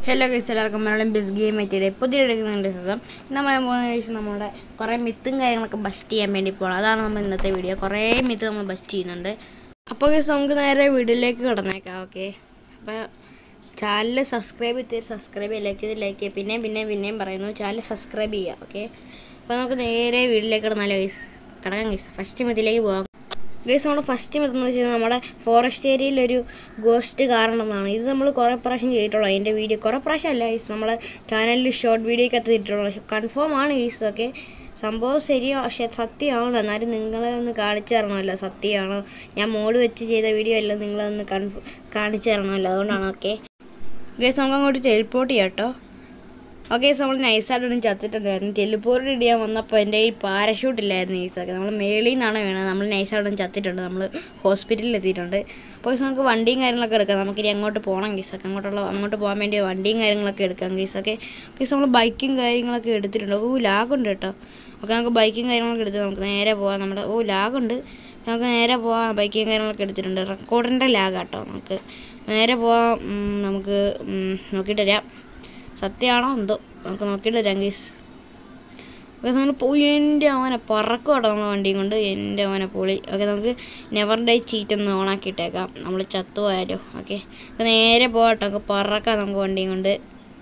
Hello guys എല്ലാവർക്കും മലയാളം ബിസ് game എത്തിയുടെ പുതിയ എടുക്കുന്നുണ്ട് സുഖം നമ്മൾ പോകുന്ന ചോദിച്ചാൽ നമ്മുടെ കുറേ മിത്തും കാര്യങ്ങളൊക്കെ ബസ്റ്റ് ചെയ്യാൻ വേണ്ടി പോകണം അതാണ് നമ്മൾ ഇന്നത്തെ വീഡിയോ കുറേ മിത്ത് നമ്മൾ ബസ്റ്റ് ചെയ്യുന്നുണ്ട് അപ്പോൾ ഗൈസ് നമുക്ക് നേരെ വീഡിയോയിലേക്ക് കിടന്നേക്കാം ഓക്കെ അപ്പോൾ ചാനൽ സബ്സ്ക്രൈബ് ചെയ്ത് സബ്സ്ക്രൈബ് ലൈക്ക് ചെയ്ത് ലൈക്ക് ചെയ്യുക പിന്നെയും പിന്നെയും പിന്നെയും പറയുന്നു ചാനൽ സബ്സ്ക്രൈബ് ചെയ്യുക ഓക്കെ അപ്പോൾ നമുക്ക് നേരെ വീട്ടിലേക്ക് കിടന്നാലോ ഗൈസ് കിടക്കാം ഗൈസ് ഫസ്റ്റ് മിത്തിലേക്ക് പോകാം ഗൈസ് നമ്മുടെ ഫസ്റ്റ് മെത്തെന്ന് വെച്ചാൽ നമ്മുടെ ഫോറസ്റ്റ് ഏരിയയിൽ ഒരു ഗോസ്റ്റ് കാരണമെന്നാണ് ഇത് നമ്മൾ കുറേ പ്രാവശ്യം ചെയ്തിട്ടുള്ളൂ അതിൻ്റെ വീഡിയോ കുറേ പ്രാവശ്യം അല്ല ഗൈസ് നമ്മളെ ചാനലിൽ ഷോർട്ട് വീഡിയോയ്ക്ക് എത്തിയിട്ടുള്ളൂ കൺഫേം ആണ് ഗൈസ് ഒക്കെ സംഭവം ശരിയോ പക്ഷേ സത്യമാണ് എന്നാലും നിങ്ങളെ ഒന്ന് കാണിച്ചു തരണമല്ലോ സത്യമാണോ ഞാൻ മോഡ് വെച്ച് ചെയ്ത വീഡിയോ അല്ല നിങ്ങളെ ഒന്ന് കൺഫ് കാണിച്ചു തരണമല്ലോ അതുകൊണ്ടാണ് ഓക്കെ ഗൈസ് നമുക്ക് അങ്ങോട്ട് ടെലിപ്പോർട്ട് ചെയ്യാം കേട്ടോ ഓക്കെ നമ്മൾ നൈസായിട്ടൊന്നും ചത്തിട്ടുണ്ടായിരുന്നു ടെലിപ്പോർട്ട് ഇടിയാൻ വന്നപ്പോൾ എൻ്റെ ഈ പാരഷൂട്ട് ഇല്ലായിരുന്നു ഈസൊക്കെ നമ്മൾ മേളിൽ നിന്നാണ് വീണത് നമ്മൾ നൈസായിട്ടൊന്നും ചത്തിട്ടുണ്ട് നമ്മൾ ഹോസ്പിറ്റലിൽ എത്തിയിട്ടുണ്ട് അപ്പോൾ നമുക്ക് വണ്ടിയും കാര്യങ്ങളൊക്കെ എടുക്കാം നമുക്കിനി അങ്ങോട്ട് പോകണം ഗീസൊക്കെ അങ്ങോട്ടുള്ള അങ്ങോട്ട് പോകാൻ വേണ്ടി വണ്ടിയും കാര്യങ്ങളൊക്കെ എടുക്കാം ഗീസൊക്കെ ഗീസ് നമ്മൾ ബൈക്കും കാര്യങ്ങളൊക്കെ എടുത്തിട്ടുണ്ട് ഓ ലാഗുണ്ട് കേട്ടോ ഓക്കെ നമുക്ക് ബൈക്കും കാര്യങ്ങളൊക്കെ എടുത്ത് നമുക്ക് നേരെ പോകാം നമ്മുടെ ഓ ലാഗുണ്ട് നമുക്ക് നേരെ പോവാം ബൈക്കും കാര്യങ്ങളൊക്കെ എടുത്തിട്ടുണ്ട് റെക്കോർഡിൻ്റെ ലാഗാട്ടോ നമുക്ക് നേരെ പോവാം ഉം, നമുക്ക് ഉം, നോക്കിയിട്ട് വരാം സത്യമാണോ എന്തോ നമുക്ക് നോക്കിയിട്ട് വരാം ഗീസ് ഓക്കെ നമ്മൾ പോയി എൻ്റെ അവനെ പറക്കും കേട്ടോ നമ്മൾ വണ്ടിയും കൊണ്ട് എൻ്റെ അവനെ പൊളി ഓക്കെ നമുക്ക് നെവർ ഡേ ചീറ്റ് ഒന്ന് ഓണാക്കിയിട്ടേക്കാം നമ്മൾ ചത്തുപോയാലോ ഓക്കെ നേരെ പോകട്ടോ നമുക്ക് പറക്കാം നമുക്ക് വണ്ടിയും കൊണ്ട്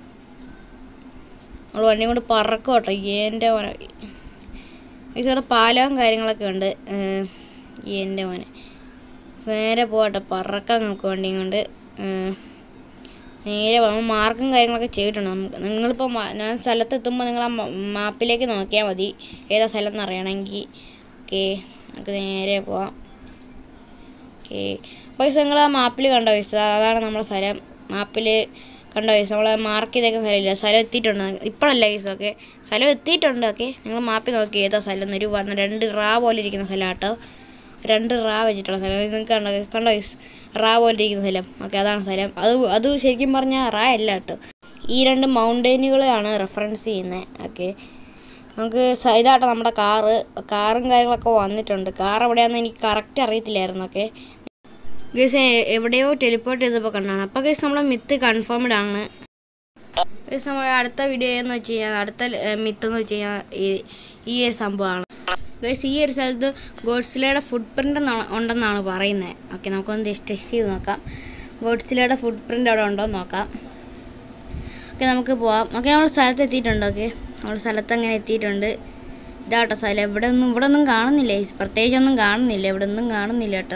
നമ്മൾ വണ്ടിയും കൊണ്ട് പറക്കും കേട്ടോ എൻ്റെ മോനെ ഇവിടെ പാലവും കാര്യങ്ങളൊക്കെ ഉണ്ട് ഏഹ്, എൻ്റെ മോനെ നേരെ പോകട്ടെ പറക്കാം നമുക്ക് വണ്ടിയും കൊണ്ട് ഏഹ്, നേരെ നമ്മൾ മാർക്കും കാര്യങ്ങളൊക്കെ ചെയ്തിട്ടുണ്ട് നമുക്ക് നിങ്ങളിപ്പോൾ ഞാൻ സ്ഥലത്തെത്തുമ്പോൾ നിങ്ങൾ ആ മാപ്പിലേക്ക് നോക്കിയാൽ മതി ഏതാ സ്ഥലം എന്ന് അറിയണമെങ്കിൽ ഓക്കെ നമുക്ക് നേരെ പോവാം ഓക്കെ പൈസ നിങ്ങൾ ആ മാപ്പിൽ കണ്ടോ പൈസ അതാണ് നമ്മുടെ സ്ഥലം മാപ്പിൽ കണ്ടോ പൈസ നമ്മൾ മാർക്ക് ചെയ്തേക്കുന്ന സ്ഥലമില്ല സ്ഥലം എത്തിയിട്ടുണ്ട് ഇപ്പോഴല്ല പൈസ ഓക്കെ സ്ഥലം എത്തിയിട്ടുണ്ട് ഓക്കെ നിങ്ങൾ മാപ്പിൽ നോക്കി ഏതാ സ്ഥലം എന്നൊരു വണ്ണം രണ്ട് റാ പോലെ ഇരിക്കുന്ന സ്ഥലം കേട്ടോ രണ്ട് റാ വെച്ചിട്ടുള്ള സ്ഥലം ഇത് നിങ്ങൾക്ക് കണ്ടോ കണ്ടോ ഗൈസ് റാ പോലെ ഇരിക്കുന്ന സ്ഥലം ഓക്കെ അതാണ് സ്ഥലം അത് അത് ശരിക്കും പറഞ്ഞാൽ റാ അല്ല കേട്ടോ ഈ രണ്ട് മൗണ്ടൈനുകളെയാണ് റെഫറൻസ് ചെയ്യുന്നത് ഓക്കെ നമുക്ക് സ- ഇതാട്ടോ നമ്മുടെ കാറ് കാറും കാര്യങ്ങളൊക്കെ വന്നിട്ടുണ്ട് കാർ എവിടെയാണെന്ന് എനിക്ക് കറക്റ്റ് അറിയത്തില്ലായിരുന്നു ഓക്കെ ഗൈസ് എവിടെയോ ടെലിപ്പോർട്ട് ചെയ്തപ്പോൾ കണ്ടാണ് അപ്പോൾ ഗൈസ് നമ്മുടെ മിത്ത് കൺഫേംഡ് ആണ് ഗൈസ് നമ്മുടെ അടുത്ത വീഡിയോ എന്ന് വെച്ച് കഴിഞ്ഞാൽ അടുത്ത മിത്ത് എന്ന് വെച്ച് കഴിഞ്ഞാൽ ഈ ഈ ഒരു സംഭവമാണ് ഗൈസ് ഈ ഒരു സ്ഥലത്ത് ഗോഡ്സിലയുടെ ഫുട് പ്രിൻ്റ് ഉണ്ടെന്നാണ് പറയുന്നത് ഓക്കെ നമുക്കൊന്ന് ജസ്റ്റ് ടെസ്റ്റ് ചെയ്ത് നോക്കാം ഗോഡ്സിലയുടെ ഫുട് പ്രിൻ്റ് അവിടെ ഉണ്ടോ എന്ന് നോക്കാം ഓക്കെ നമുക്ക് പോവാം ഓക്കെ നമ്മൾ സ്ഥലത്ത് എത്തിയിട്ടുണ്ട് ഓക്കെ നമ്മൾ സ്ഥലത്ത് അങ്ങനെ എത്തിയിട്ടുണ്ട് ഇതാട്ടോ സ്ഥലം ഇവിടെ ഒന്നും ഇവിടെ ഒന്നും കാണുന്നില്ല guys. പ്രത്യേകിച്ചൊന്നും കാണുന്നില്ല ഇവിടെ ഒന്നും കാണുന്നില്ല കേട്ടോ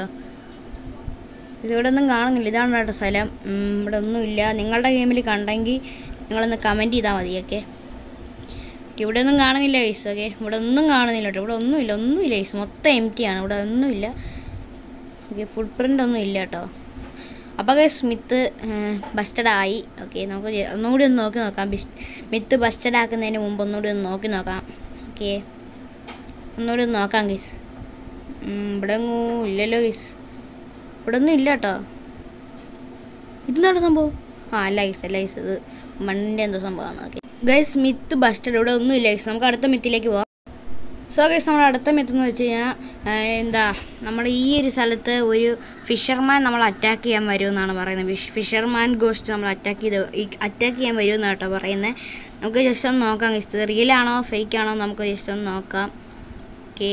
ഇതിവിടെ ഒന്നും കാണുന്നില്ല ഇതാണ് കേട്ടോ സ്ഥലം ഉം, ഇവിടെ ഒന്നുമില്ല നിങ്ങളുടെ ഗെയിമിൽ കണ്ടെങ്കിൽ നിങ്ങളൊന്ന് കമൻറ്റ് ചെയ്താൽ മതി ഓക്കെ ഇവിടെ ഒന്നും കാണുന്നില്ല ഗൈസ് ഓക്കെ ഇവിടെ ഒന്നും കാണുന്നില്ല കേട്ടോ ഇവിടെ ഒന്നുമില്ല ഒന്നുമില്ല ഗൈസ് മൊത്തം എം ടി ആണ് ഇവിടെ ഒന്നുമില്ല ഓക്കെ ഫുട് പ്രിൻ്റ് ഒന്നും ഇല്ല കേട്ടോ അപ്പോൾ ഗൈസ് മിത്ത് ബസ്റ്റഡ് ആയി ഓക്കെ നമുക്ക് ജെ- ഒന്നുകൂടി ഒന്ന് നോക്കി നോക്കാം ബിസ് മിത്ത് ബസ്റ്റഡ് ആക്കുന്നതിന് മുമ്പ് ഒന്നുകൂടി ഒന്ന് നോക്കി നോക്കാം ഓക്കെ ഒന്നുകൂടി ഒന്ന് നോക്കാം ഗൈസ് ഇവിടെ ഒന്നും ഇല്ലല്ലോ ഗൈസ് ഇവിടെ ഒന്നും ഇല്ല കേട്ടോ ഇതെന്താണ് സംഭവം ആ അല്ല ഗൈസ് അല്ല ഗൈസ് ഇത് മണ്ണിൻ്റെ എന്തോ സംഭവമാണ് ഓക്കെ ഗൈസ് മിത്ത് ബസ്റ്റഡ് ഇവിടെ ഒന്നും ഇല്ല ഗൈസ് നമുക്ക് അടുത്ത മിത്തിലേക്ക് പോവാം സോ ഗൈസ് നമ്മുടെ അടുത്ത മിത്ത് എന്ന് വെച്ച് കഴിഞ്ഞാൽ എന്താ നമ്മുടെ ഈ ഒരു സ്ഥലത്ത് ഒരു ഫിഷർമാൻ നമ്മൾ അറ്റാക്ക് ചെയ്യാൻ വരും എന്നാണ് പറയുന്നത് ഫിഷ് ഫിഷർമാൻ ഗോസ്റ്റ് നമ്മൾ അറ്റാക്ക് ചെയ്ത് അറ്റാക്ക് ചെയ്യാൻ വരും എന്നാണ് കേട്ടോ പറയുന്നത് നമുക്ക് ജസ്റ്റ് ഒന്ന് നോക്കാം ഗൈസ് ഇത് റിയലാണോ ഫേക്ക് ആണോ നമുക്ക് ജസ്റ്റ് ഒന്ന് നോക്കാം ഓക്കെ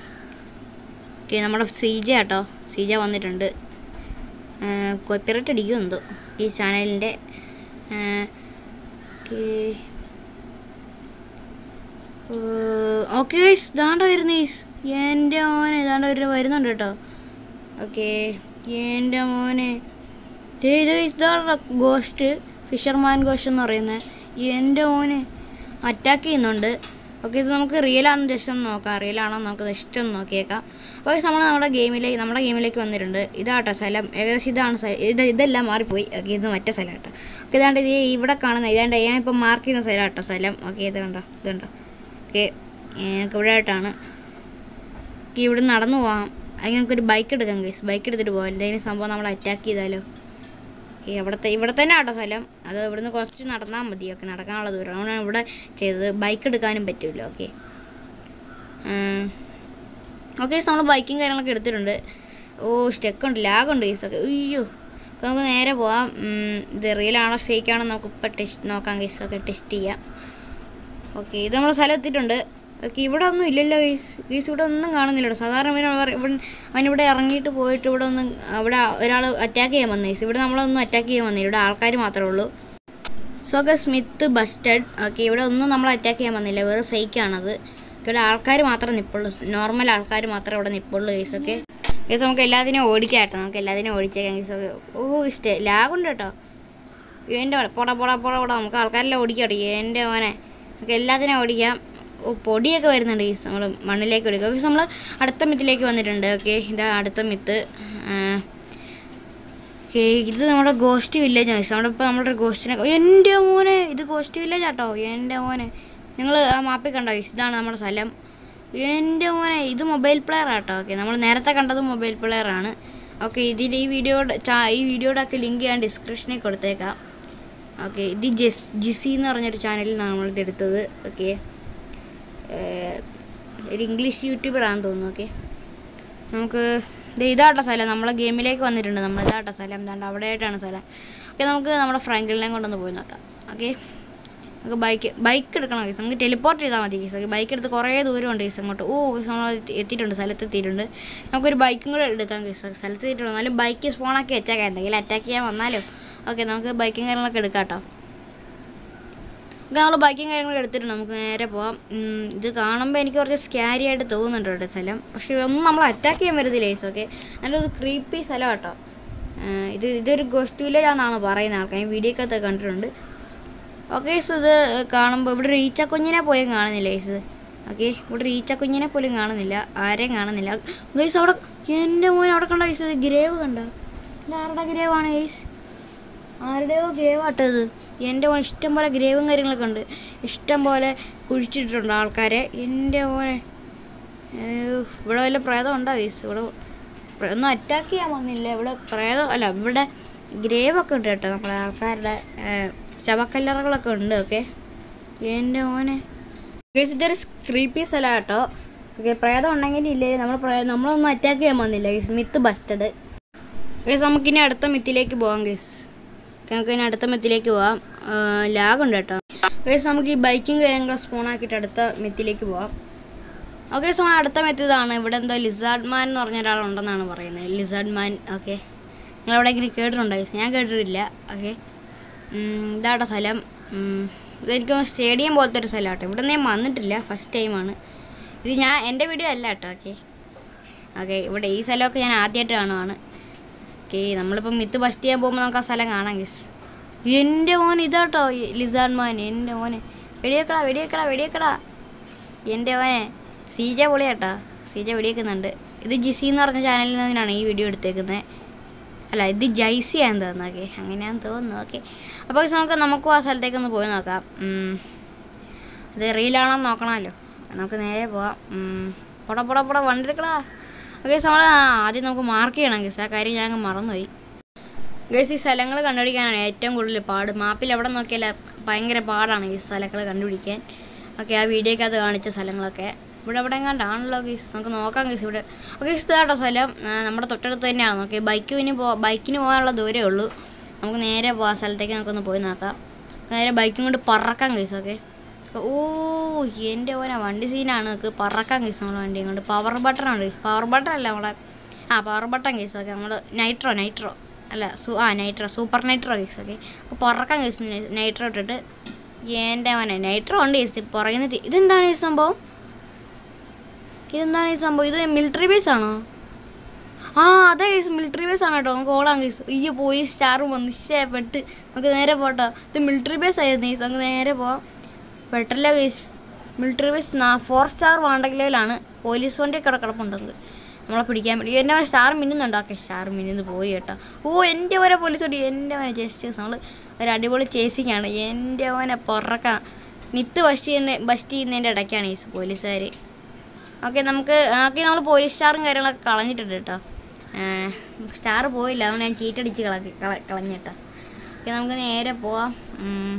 ഓക്കെ നമ്മുടെ സീജ കേട്ടോ സീജ വന്നിട്ടുണ്ട് കോപ്പിറൈറ്റ് അടിക്കുമെന്തോ ഈ ചാനലിൻ്റെ ഓക്കെ ഓക്കെ ഗൈസ് ഇതാണ്ട വരുന്നു ഗൈസ് എൻ്റെ മോനെ ഇതാണ്ട ഒരു വരുന്നുണ്ട് കേട്ടോ ഓക്കെ എൻ്റെ മോനെ ദേ ഇത് guys, ഇതാണ് ഗോസ്റ്റ് ഫിഷർമാൻ ഗോസ്റ്റ് എന്ന് പറയുന്നത് എൻ്റെ മോനെ അറ്റാക്ക് ചെയ്യുന്നുണ്ട് ഓക്കെ ഇത് നമുക്ക് റിയലാണെന്ന് ജസ്റ്റ് ഒന്ന് നോക്കാം റിയലാണോ നമുക്ക് ജസ്റ്റ് ഒന്ന് നോക്കിയേക്കാം അപ്പോൾ നമ്മൾ നമ്മുടെ ഗെയിമിലേക്ക് നമ്മുടെ ഗെയിമിലേക്ക് വന്നിട്ടുണ്ട് ഇതാട്ടോ സ്ഥലം ഏകദേശം ഇതാണ് സ്ഥലം ഇത് ഇതെല്ലാം മാറിപ്പോയി ഓക്കെ ഇത് മറ്റേ സ്ഥലം കേട്ടോ ഓക്കെ ഇതാണ്ട് ഇത് ഇവിടെ കാണുന്ന ഇതാണ്ട് ഞാൻ ഇപ്പോൾ മാർക്ക് ചെയ്യുന്ന സ്ഥലം കേട്ടോ സ്ഥലം ഓക്കെ ഇത് കണ്ടോ ഇത് കണ്ടോ ഓക്കെ ഞങ്ങൾക്ക് ഇവിടെ ആയിട്ടാണ് ഓക്കെ ഇവിടെ നടന്നു പോവാം അല്ലെങ്കിൽ നമുക്കൊരു ബൈക്ക് എടുക്കാം ഗൈസ് ബൈക്ക് എടുത്തിട്ട് പോകാം എന്തെങ്കിലും സംഭവം നമ്മൾ അറ്റാക്ക് ചെയ്താലോ ഓക്കെ ഇവിടുത്തെ ഇവിടെ തന്നെ ആട്ടോ സ്ഥലം അത് ഇവിടുന്ന് കുറച്ച് നടന്നാൽ മതി ഓക്കെ നടക്കാനുള്ള ദൂരം അതുകൊണ്ടാണ് ഇവിടെ ചെയ്തത് ബൈക്ക് എടുക്കാനും പറ്റില്ല ഓക്കെ ഓക്കെ നമ്മൾ ബൈക്കും കാര്യങ്ങളൊക്കെ എടുത്തിട്ടുണ്ട് ഓ സ്റ്റെക്ക് ഉണ്ട് ലാഗുണ്ട് ഗൈസ് ഒക്കെ അയ്യോ അപ്പോൾ നമുക്ക് നേരെ പോവാം ഉം, ഇത് റിയലാണോ ഫേക്ക് ആണോ നമുക്ക് ഇപ്പോൾ ടെസ്റ്റ് നോക്കാം ഗൈസ് ഓക്കെ ടെസ്റ്റ് ചെയ്യാം ഓക്കെ ഇത് നമ്മൾ സ്ഥലം എത്തിയിട്ടുണ്ട് ഓക്കെ ഇവിടെ ഒന്നും ഇല്ലല്ലോ ഗൈസ് ഗൈസ് ഇവിടെ ഒന്നും കാണുന്നില്ലല്ലോ സാധാരണ ഇവൻ അവർ- ഇവൻ അവനിവിടെ ഇറങ്ങിയിട്ട് പോയിട്ട് ഇവിടെ ഒന്നും അവിടെ ഒരാൾ അറ്റാക്ക് ചെയ്യാൻ വന്നു ഗൈസ് ഇവിടെ നമ്മളൊന്നും അറ്റാക്ക് ചെയ്യാൻ വന്നില്ല ഇവിടെ ആൾക്കാർ മാത്രമേ ഉള്ളൂ സോ ഒക്കെ സ്മിത്ത് ബസ്റ്റഡ് ഓക്കെ ഇവിടെ ഒന്നും നമ്മൾ അറ്റാക്ക് ചെയ്യാൻ വന്നില്ല വെറും ഫേക്ക് ആണത് ഇവിടെ ആൾക്കാർ മാത്രമേ നിപ്പുള്ളൂ നോർമൽ ആൾക്കാർ മാത്രമേ ഇവിടെ നിപ്പുള്ളൂ ഗൈസ് ഓക്കെ ഗൈസ് നമുക്ക് എല്ലാത്തിനെയും ഓടിക്കാം കേട്ടോ നമുക്ക് എല്ലാത്തിനെയും ഓടിച്ചേക്കാം ഗൈസ് ഓക്കെ ഓ ഇഷ്ടേ ലാഗുണ്ട് കേട്ടോ എൻ്റെ പോടാ പോടാ പോടാ പോടാ നമുക്ക് ആൾക്കാരെല്ലാം ഓടിക്കാം എൻ്റെ മോനെ നമുക്ക് എല്ലാത്തിനെയും ഓടിക്കാം ഓ പൊടിയൊക്കെ വരുന്നുണ്ട് ഗൈസ് നമ്മൾ മണ്ണിലേക്ക് ഓടിക്കാം ഓക്കെ നമ്മൾ അടുത്ത മിത്തിലേക്ക് വന്നിട്ടുണ്ട് ഓക്കെ ഇതാ അടുത്ത മിത്ത് ഓക്കെ ഇത് നമ്മുടെ ഗോസ്റ്റ് വില്ലേജ് ആണ് നമ്മുടെ ഇപ്പോൾ നമ്മുടെ ഗോസ്റ്റിനെ എൻ്റെ മോനെ ഇത് ഗോസ്റ്റ് വില്ലേജ് ആട്ടോ എൻ്റെ മോനെ നിങ്ങൾ ആ മാപ്പിൽ കണ്ടോ ഇതാണ് നമ്മുടെ സ്ഥലം എൻ്റെ മോനെ ഇത് മൊബൈൽ പ്ലെയർ ആട്ടോ ഓക്കെ നമ്മൾ നേരത്തെ കണ്ടത് മൊബൈൽ പ്ലെയർ ആണ് ഓക്കെ ഇതിൽ ഈ വീഡിയോയുടെ ചാ- ഈ വീഡിയോയുടെ ഒക്കെ ലിങ്ക് ഞാൻ ഡിസ്ക്രിപ്ഷനിൽ കൊടുത്തേക്കാം ഓക്കെ ഇത് ജസ് ജിസി എന്ന് പറഞ്ഞൊരു ചാനലിൽ നിന്നാണ് നമ്മളിത് എടുത്തത് ഓക്കെ ഒരു ഇംഗ്ലീഷ് യൂട്യൂബറാണെന്ന് തോന്നുന്നു ഓക്കെ നമുക്ക് ഇത് ഇതാട്ടോ സ്ഥലം നമ്മളെ ഗെയിമിലേക്ക് വന്നിട്ടുണ്ട് നമ്മൾ ഇതാട്ടോ സ്ഥലം എന്താണ്ട് അവിടെ ആയിട്ടാണ് സ്ഥലം ഓക്കെ നമുക്ക് നമ്മുടെ ഫ്രാങ്കിളിനെ കൊണ്ടൊന്ന് പോയി നോക്കാം ഓക്കെ നമുക്ക് ബൈക്ക് ബൈക്ക് എടുക്കണം കേസ് നമുക്ക് ടെലിപ്പോർട്ട് ചെയ്താൽ മതി കേസ് ബൈക്ക് എടുത്ത് കുറേ ദൂരമുണ്ട് കേസ് അങ്ങോട്ട് ഓ കേസ് നമ്മൾ എത്തിയിട്ടുണ്ട് സ്ഥലത്ത് എത്തിയിട്ടുണ്ട് നമുക്കൊരു ബൈക്കും കൂടെ എടുക്കാം കേസ് സ്ഥലത്ത് എത്തിയിട്ടുണ്ട് എന്നാലും ബൈക്ക് സ്പോണാക്കി വെച്ചേക്കാം എന്തെങ്കിലും അറ്റാക്ക് ചെയ്യാൻ വന്നാലോ ഓക്കെ നമുക്ക് ബൈക്കും കാര്യങ്ങളൊക്കെ എടുക്കാം കേട്ടോ നമ്മൾ ബൈക്കും കാര്യങ്ങളൊക്കെ എടുത്തിട്ടുണ്ട് നമുക്ക് നേരെ പോവാം ഉം, ഇത് കാണുമ്പോൾ എനിക്ക് കുറച്ച് സ്കാരി ആയിട്ട് തോന്നുന്നുണ്ട് ഇവിടെ സ്ഥലം പക്ഷേ ഒന്നും നമ്മൾ അറ്റാക്ക് ചെയ്യാൻ വരുന്നില്ല ഏസ് ഓക്കെ നല്ലൊരു ക്രീപ്പി സ്ഥലം കേട്ടോ ഏഹ്, ഇത് ഇതൊരു ഗോസ്റ്റ് വില്ലേജ് ആണെന്നാണ് പറയുന്നത് ആൾക്കാർ വീഡിയോ ഒക്കെ കണ്ടിട്ടുണ്ട് ഓക്കെ ഇത് കാണുമ്പോൾ ഇവിടെ റീച്ച കുഞ്ഞിനെ പോലും കാണുന്നില്ല ഗൈസ് ഓക്കെ ഇവിടെ റീച്ച കുഞ്ഞിനെ പോലും കാണുന്നില്ല ആരെയും കാണുന്നില്ല ഗൈസ് അവിടെ എൻ്റെ മോൻ അവിടെ കണ്ട ഗൈസ് ഗ്രേവ് കണ്ട ഇത് ആരുടെ ഗ്രേവാണ് ഗൈസ് ആരുടെയോ ഗ്രേവ് ആട്ടത് എൻ്റെ മോൻ ഇഷ്ടം പോലെ ഗ്രേവും കാര്യങ്ങളൊക്കെ ഉണ്ട് ഇഷ്ടം പോലെ കുഴിച്ചിട്ടുണ്ട് ആൾക്കാരെ എൻ്റെ മോനെ ഏഹ്, ഇവിടെ വല്ല പ്രേതം ഉണ്ടോ ഗൈസ് ഇവിടെ പ്ര- ഒന്നും അറ്റാക്ക് ചെയ്യാൻ വന്നില്ല ഇവിടെ പ്രേതം അല്ല ഇവിടെ ഗ്രേവൊക്കെ ഉണ്ട് കേട്ടോ നമ്മുടെ ആൾക്കാരുടെ ഏഹ്, ശവക്കല്ലറകളൊക്കെ ഉണ്ട് ഓക്കെ എൻ്റെ മോനെ ഗൈസ് ഇതൊരു ക്രീപ്പി സ്ഥലം കേട്ടോ ഓക്കെ പ്രേതം ഉണ്ടെങ്കിൽ ഇല്ലേ നമ്മൾ പ്രേ- നമ്മളൊന്നും അറ്റാക്ക് ചെയ്യാൻ വന്നില്ല ഗൈസ് മിത്ത് ബസ്റ്റഡ് ഗൈസ് നമുക്കിനി അടുത്ത മിത്തിലേക്ക് പോകാം ഗൈസ് നമുക്ക് ഇനി അടുത്ത മെത്തിലേക്ക് പോവാം ലാഗുണ്ട് കേട്ടോ ഗൈസ് നമുക്ക് ഈ ബൈക്കിംഗ് കാര്യങ്ങൾ സ്പൂൺ ആക്കിയിട്ട് അടുത്ത മെത്തിലേക്ക് പോവാം ഓക്കെ സോ അടുത്ത മെത്ത് ഇതാണ് ഇവിടെ എന്തോ ലിസാർഡ് മാൻ എന്ന് പറഞ്ഞ ഒരാളുണ്ടെന്നാണ് പറയുന്നത് ലിസാർഡ് മാൻ ഓക്കെ നിങ്ങൾ എവിടെയെങ്കിലും കേട്ടിട്ടുണ്ടോ ഗൈസ് ഞാൻ കേട്ടിട്ടില്ല ഓക്കെ ഇതാട്ടോ സ്ഥലം ഉം, ഇതെനിക്ക് സ്റ്റേഡിയം പോലത്തെ ഒരു സ്ഥലം കേട്ടോ ഇവിടെ ഞാൻ വന്നിട്ടില്ല ഫസ്റ്റ് ടൈമാണ് ഇത് ഞാൻ എൻ്റെ വീഡിയോ അല്ല കേട്ടോ ഓക്കെ ഓക്കെ ഇവിടെ ഈ സ്ഥലമൊക്കെ ഞാൻ ആദ്യമായിട്ട് കാണുവാണ് ഓക്കെ നമ്മളിപ്പോൾ മിത്ത് ബസ്റ്റ് ചെയ്യാൻ പോകുമ്പോൾ നമുക്ക് ആ സ്ഥലം കാണാം ഗിസ് എൻ്റെ മോൻ ഇതാട്ടോ ലിസാൻ മോൻ എൻ്റെ മോനെ വെടിയേക്കടാ വെടിയേക്കടാ വെടിയേക്കടാ എൻ്റെ മോനെ സീജ പൊളിയാട്ടാ സീജ വെടിയേക്കുന്നുണ്ട് ഇത് ജിസി എന്ന് പറഞ്ഞ ചാനലിൽ നിന്നാണ് ഈ വീഡിയോ എടുത്തേക്കുന്നത് അല്ല ഇത് ജൈസി ആണെന്ന് തോന്നുന്നു ഓക്കെ അങ്ങനെയാണെന്ന് തോന്നുന്നു ഓക്കെ അപ്പോൾ നമുക്ക് നമുക്കും ആ സ്ഥലത്തേക്ക് ഒന്ന് പോയി നോക്കാം ഉം. ഇത് റീലാണോ എന്ന് നോക്കണമല്ലോ നമുക്ക് നേരെ പോവാം ഉം. പോടാ പോടാ പോടാ വണ്ടി എടുക്കടാ ഓക്കെ നമ്മൾ ആദ്യം നമുക്ക് മാർക്ക് ചെയ്യണം ഗസ് ആ കാര്യം ഞാൻ അങ്ങ് മറന്നുപോയി ഗസ് ഈ സ്ഥലങ്ങൾ കണ്ടുപിടിക്കാനാണ് ഏറ്റവും കൂടുതൽ പാട് മാപ്പിൽ എവിടെ നോക്കിയാലും ഭയങ്കര പാടാണ് ഈ സ്ഥലങ്ങൾ കണ്ടുപിടിക്കാൻ ഓക്കെ ആ വീഡിയോക്കകത്ത് കാണിച്ച സ്ഥലങ്ങളൊക്കെ ഇവിടെ എവിടെ എങ്ങാണ്ടാണല്ലോ ഗീസ് നമുക്ക് നോക്കാം ഗീസ് ഇവിടെ ഓക്കെ ഇതാട്ടോ സ്ഥലം ആ, നമ്മുടെ തൊട്ടടുത്ത് തന്നെയാണ് ഓക്കെ ബൈക്കിന് പോ ബൈക്കിന് പോകാനുള്ള ദൂരമേ ഉള്ളൂ നമുക്ക് നേരെ പോകാം സ്ഥലത്തേക്ക് നമുക്കൊന്ന് പോയി നോക്കാം നേരെ ബൈക്കും കൊണ്ട് പറക്കാം ഗീസ് ഓക്കെ ഓ എൻ്റെ പോലെ വണ്ടി സീനാണ് നമുക്ക് പറക്കാൻ കേസ് നമ്മുടെ വണ്ടിയും കൊണ്ട് പവർ ബട്ടൺ ഉണ്ട് പവർ ബട്ടൺ അല്ല നമ്മളെ ആ പവർ ബട്ടൺ കേസ് ഒക്കെ നമ്മൾ നൈട്രോ നൈട്രോ അല്ല സു ആ നൈട്രോ സൂപ്പർ നൈട്രോ കേസ് ഒക്കെ അപ്പോൾ പറക്കാൻ കേസ് നൈട്രോ ഇട്ടിട്ട് എൻ്റെ മോനെ നൈട്രോ ഉണ്ട് കേസ് പുറകിൽ നിന്ന് ഇതെന്താണ് ഈ സംഭവം ഇതെന്താണ് ഈ സംഭവം ഇത് മിലിറ്ററി ബേസ് ആണോ ആ അതെ കേസ് മിലിറ്ററി ബേസ് ആണ് കേട്ടോ നമുക്ക് ഓടാം കേസ് അയ്യോ പോയി സ്റ്റാർ വന്നു ശേ പെട്ട് നമുക്ക് നേരെ പോട്ടോ ഇത് മിലിറ്ററി ബേസ് ആയിരുന്നു കേസ് നമുക്ക് നേരെ പോവാം പെട്ടല്ല guys military base four star wanted ലെവലാണ് പോലീസ് വണ്ടി കിട കിടപ്പുണ്ടെന്ന് നമ്മളെ പിടിക്കാൻ വേണ്ടി എൻ്റെ വരെ സ്റ്റാർ മിന്നുന്നുണ്ട് ഓക്കെ സ്റ്റാർ മിന്നുന്ന് പോയി കേട്ടോ ഓ എൻ്റെ വരെ പോലീസ് വണ്ടി എൻ്റെ വരെ ജസ്റ്റ് നമ്മൾ ഒരു അടിപൊളി ചേസിങ് ആണ് എൻ്റെ വനെ പുറക്കാം മിത്ത് ബസ് ചെയ്യുന്ന ബസ് ചെയ്യുന്നതിൻ്റെ ഇടയ്ക്കാണ് ഈ പോലീസുകാർ ഓക്കെ നമുക്ക് ഓക്കെ നമ്മൾ പോലീസ് സ്റ്റാറും കാര്യങ്ങളൊക്കെ കളഞ്ഞിട്ടുണ്ട് കേട്ടോ സ്റ്റാർ പോയില്ല അതുകൊണ്ട് ഞാൻ ചീറ്റടിച്ച് കളഞ്ഞ് കള- കളഞ്ഞിട്ടോ ഓക്കെ നമുക്ക് നേരെ പോവാം ഉം.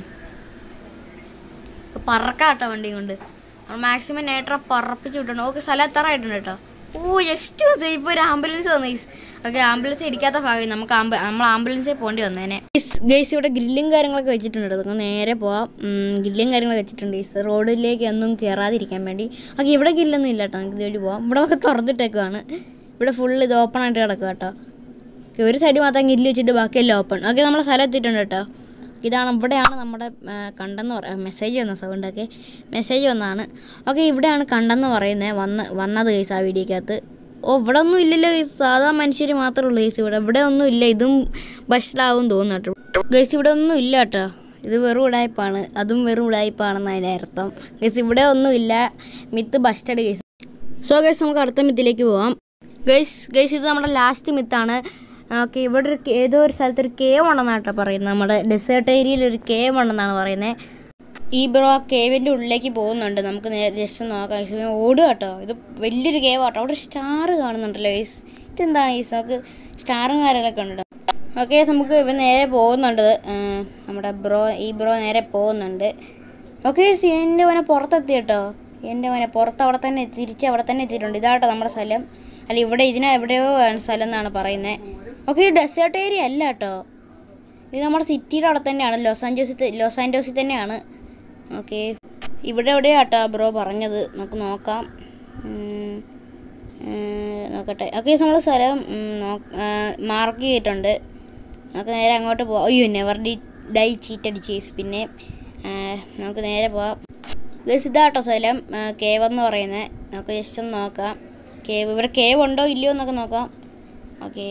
പറക്കാം കേട്ടോ വണ്ടിയും കൊണ്ട് നമ്മൾ മാക്സിമം നേട്ടറ പറപ്പിച്ച് വിട്ടുണ്ട് ഓക്കെ സ്ഥലം എത്ര ആയിട്ടുണ്ട് കേട്ടോ ഓ ജസ്റ്റ് ഇപ്പോൾ ഒരു ആംബുലൻസ് വന്നു ഓക്കെ ആംബുലൻസ് ഇരിക്കാത്ത ഭാഗം നമുക്ക് ആംബു നമ്മൾ ആംബുലൻസിൽ പോകേണ്ടി വന്നേനെ ഗൈസ് ഇവിടെ ഗ്രില്ലും കാര്യങ്ങളൊക്കെ വെച്ചിട്ടുണ്ട് നമുക്ക് നേരെ പോവാം ഗ്രില്ലും കാര്യങ്ങളൊക്കെ വെച്ചിട്ടുണ്ട് ഗൈസ് റോഡിലേക്ക് ഒന്നും കയറാതിരിക്കാൻ വേണ്ടി ഓക്കെ ഇവിടെ ഗ്രില്ലൊന്നും ഇല്ല കേട്ടോ നമുക്ക് ഇതുവഴി പോവാം ഇവിടെ നമുക്ക് തുറന്നിട്ടേക്കുവാണ് ഇവിടെ ഫുൾ ഇത് ഓപ്പൺ ആയിട്ട് കിടക്കുക കേട്ടോ ഓക്കെ ഒരു സൈഡ് മാത്രം ഗ്രില്ല് വെച്ചിട്ട് ബാക്കിയെല്ലാം ഓപ്പൺ ഓക്കെ നമ്മളെ സ്ഥലം എത്തിയിട്ടുണ്ട് കേട്ടോ ഇതാണ് ഇവിടെയാണ് നമ്മുടെ ആ, കണ്ടെന്ന് പറയാം മെസ്സേജ് വന്ന സൗണ്ടൊക്കെ മെസ്സേജ് വന്നതാണ് ഓക്കെ ഇവിടെയാണ് കണ്ടെന്ന് പറയുന്നത് വന്ന് വന്നത് കേസ് ആ വീഡിയോക്കകത്ത് ഓ ഇവിടെ ഒന്നും ഇല്ലല്ലോ ഗൈസ് സാധാ മനുഷ്യർ മാത്രമേ ഉള്ളൂ ഗൈസ് ഇവിടെ ഇവിടെ ഒന്നും ഇല്ല ഇതും ബസ്സിലാവും തോന്നുന്നു കേട്ടോ ഗൈസ് ഇവിടെ ഒന്നും ഇല്ല കേട്ടോ ഇത് വെറും ഉടായ്പാണ് അതും വെറും ഉടായ്പാണെന്ന് അതിൻ്റെ അർത്ഥം ഗൈസ് ഇവിടെ ഒന്നും ഇല്ല myth busted guys so guys നമുക്ക് അടുത്ത മിത്തിലേക്ക് പോവാം ഗൈസ് ഗൈസ് ഇത് നമ്മുടെ ലാസ്റ്റ് മിത്താണ് ഓക്കെ ഇവിടെ ഒരു കേ- ഏതോ ഒരു സ്ഥലത്ത് ഒരു കേവ് ഉണ്ടെന്നാണ് കേട്ടോ പറയുന്നത് നമ്മുടെ ഡെസേർട്ട് ഏരിയയിൽ ഒരു കേവ് ഉണ്ടെന്നാണ് പറയുന്നത് ഈ ബ്രോ ആ കേവിൻ്റെ ഉള്ളിലേക്ക് പോകുന്നുണ്ട് നമുക്ക് നേരെ ജസ്റ്റ് നോക്കാം ഗൈസ്. ഇവൻ ഓടുക കേട്ടോ ഇത് വലിയൊരു കേവ് ആട്ടോ അവിടെ സ്റ്റാർ കാണുന്നുണ്ടല്ലോ ഗൈസ് ഇതെന്താണ് ഗൈസ് നമുക്ക് സ്റ്റാറും കാര്യങ്ങളൊക്കെ ഉണ്ട് ഓക്കെ നമുക്ക് ഇവൻ നേരെ പോകുന്നുണ്ട് ആ, നമ്മുടെ ബ്രോ ഈ ബ്രോ നേരെ പോകുന്നുണ്ട് ഓക്കെ എൻ്റെ മോനെ പുറത്തെത്തി കേട്ടോ എൻ്റെ മോനെ പുറത്ത് അവിടെ തന്നെ എത്തി- തിരിച്ച് അവിടെ തന്നെ എത്തിയിട്ടുണ്ട് ഇതാട്ടോ നമ്മുടെ സ്ഥലം അല്ല ഇവിടെ ഇതിനെ എവിടെയോ ആണ് സ്ഥലം എന്നാണ് പറയുന്നത് ഓക്കെ ഈ ഡെസേർട്ട് ഏരിയ അല്ല കേട്ടോ ഇത് നമ്മുടെ സിറ്റിയുടെ അവിടെ തന്നെയാണ് ലോസ് ആൻജോസിൽ ലോസ് ആൻജോസിൽ തന്നെയാണ് ഓക്കെ ഇവിടെ എവിടെയാ കേട്ടോ ബ്രോ പറഞ്ഞത് നമുക്ക് നോക്കാം ഉം, ഉം, നോക്കട്ടെ ഓക്കെ നമ്മൾ സ്ഥലം മാർക്ക് ചെയ്തിട്ടുണ്ട് നമുക്ക് നേരെ അങ്ങോട്ട് പോവാം അയ്യോ നെവർ ഡി ഡൈ ചീറ്റ് അടിച്ചേസ് പിന്നെ ആ, നമുക്ക് നേരെ പോവാം ഗസ് ഇതാട്ടോ സ്ഥലം കേവ് എന്ന് പറയുന്നത് നമുക്ക് ജസ്റ്റ് ഒന്ന് നോക്കാം കേവ് ഇവിടെ കേവ് ഉണ്ടോ ഇല്ലയോ എന്നൊക്കെ നോക്കാം ഓക്കേ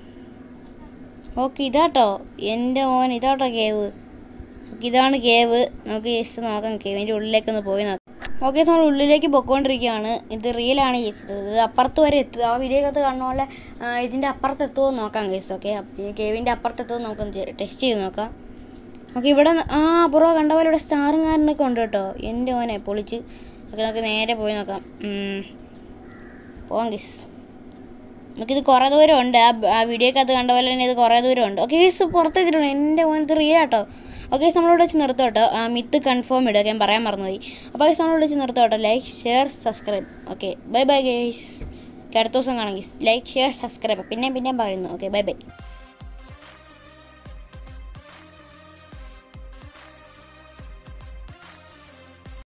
ഓക്കെ ഇതാട്ടോ എൻ്റെ മോൻ ഇതാട്ടോ കേവ് ഓക്കെ ഇതാണ് കേവ് നമുക്ക് ജസ്റ്റ് നോക്കാം കേവിൻ്റെ ഉള്ളിലേക്കൊന്ന് പോയി നോക്കാം ഓക്കെ നമ്മൾ ഉള്ളിലേക്ക് പൊക്കോണ്ടിരിക്കുകയാണ് ഇത് റിയലാണ് ചേച്ചത് ഇത് അപ്പുറത്ത് വരെ എത്തുക ആ വീഡിയോക്കകത്ത് കാണുന്ന പോലെ ആ, ഇതിൻ്റെ അപ്പുറത്ത് എത്തുമോ എന്ന് നോക്കാം കേസ് ഓക്കെ ഈ കേവിൻ്റെ അപ്പുറത്ത് എത്തുമോ എന്ന് നമുക്ക് ടെസ്റ്റ് ചെയ്ത് നോക്കാം ഓക്കെ ഇവിടെ ന- ആ ബ്രോ കണ്ട പോലെ ഇവിടെ സ്റ്റാറും കാരനൊക്കെ ഉണ്ട് കേട്ടോ എൻ്റെ മോനെ പൊളിച്ച് ഓക്കെ നമുക്ക് നേരെ പോയി നോക്കാം ഉം. പോവാം ഗീസ് നമുക്കിത് കുറേ ദൂരം ഉണ്ട് ആ ആ വീഡിയോക്കകത്ത് കണ്ട പോലെ തന്നെ ഇത് കുറേ ദൂരം ഉണ്ട് ഓക്കെ ഗീസ് പുറത്തെത്തിയിട്ടുണ്ട് എൻ്റെ മോൻ ഇത് റിയൽ ആട്ടോ ഓക്കെ ഗീസ് നമ്മളോട് വെച്ച് നിർത്താം കേട്ടോ ആ മിത്ത് കൺഫേം ഇടുക ഞാൻ പറയാൻ മറന്നുപോയി അപ്പോൾ ഗീസ് നമ്മളോട് വെച്ച് നിർത്താം കേട്ടോ like share subscribe okay bye bye guys അടുത്ത ദിവസം കാണാം ഗീസ് ലൈക്ക് ഷെയർ സബ്സ്ക്രൈബ് പിന്നെയും പിന്നെയും പറയുന്നു ഓക്കെ ബൈ ബൈ